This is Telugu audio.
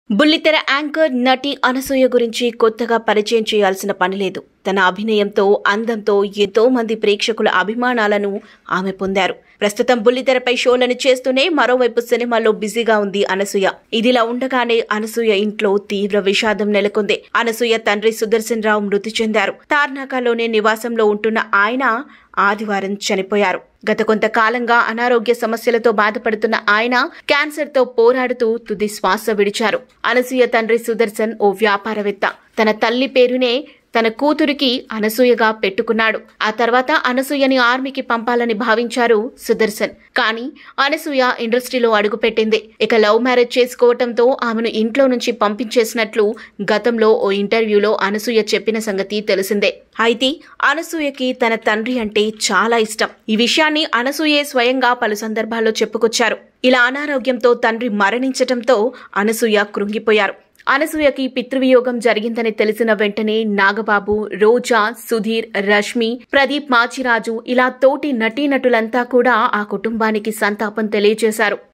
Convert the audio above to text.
బుల్లితెర యాంకర్ నటి అనసూయ గురించి కొత్తగా పరిచయం చేయాల్సిన పని లేదు తన అభినయంతో అందంతో ఎంతో మంది ప్రేక్షకుల అభిమానాలను ఆమె పొందారు ప్రస్తుతం బుల్లితెరపై షోలను చేస్తూనే మరోవైపు సినిమాలో బిజీగా ఉంది అనసూయ ఇదిలా ఉండగానే అనసూయ ఇంట్లో తీవ్ర విషాదం నెలకొంది అనసూయ తండ్రి సుదర్శన్ రావు మృతి చెందారు తార్నాకలోనే నివాసంలో ఉంటున్న ఆయన ఆదివారం చనిపోయారు గత కొంతకాలంగా అనారోగ్య సమస్యలతో బాధపడుతున్న ఆయన క్యాన్సర్ తో పోరాడుతూ తుది శ్వాస విడిచారు అనసూయ తండ్రి సుదర్శన్ ఓ వ్యాపారవేత్త తన తల్లి పేరునే తన కూతురికి అనసూయగా పెట్టుకున్నాడు ఆ తర్వాత అనసూయని ఆర్మీకి పంపాలని భావించారు సుదర్శన్ కానీ అనసూయ ఇండస్ట్రీలో అడుగుపెట్టింది ఇక లవ్ మ్యారేజ్ చేసుకోవటంతో ఆమెను ఇంట్లో నుంచి పంపించేసినట్లు గతంలో ఓ ఇంటర్వ్యూలో అనసూయ చెప్పిన సంగతి తెలిసిందే అయితే అనసూయకి తన తండ్రి అంటే చాలా ఇష్టం ఈ విషయాన్ని అనసూయే స్వయంగా పలు సందర్భాల్లో చెప్పుకొచ్చారు ఇలా అనారోగ్యంతో తండ్రి మరణించటంతో అనసూయ కృంగిపోయారు అనసూయకి పితృవియోగం జరిగిందని తెలిసిన వెంటనే నాగబాబు రోజా సుధీర్ రష్మి ప్రదీప్ మాచిరాజు ఇలా తోటి నటీనటులంతా కూడా ఆ కుటుంబానికి సంతాపం తెలియజేశారు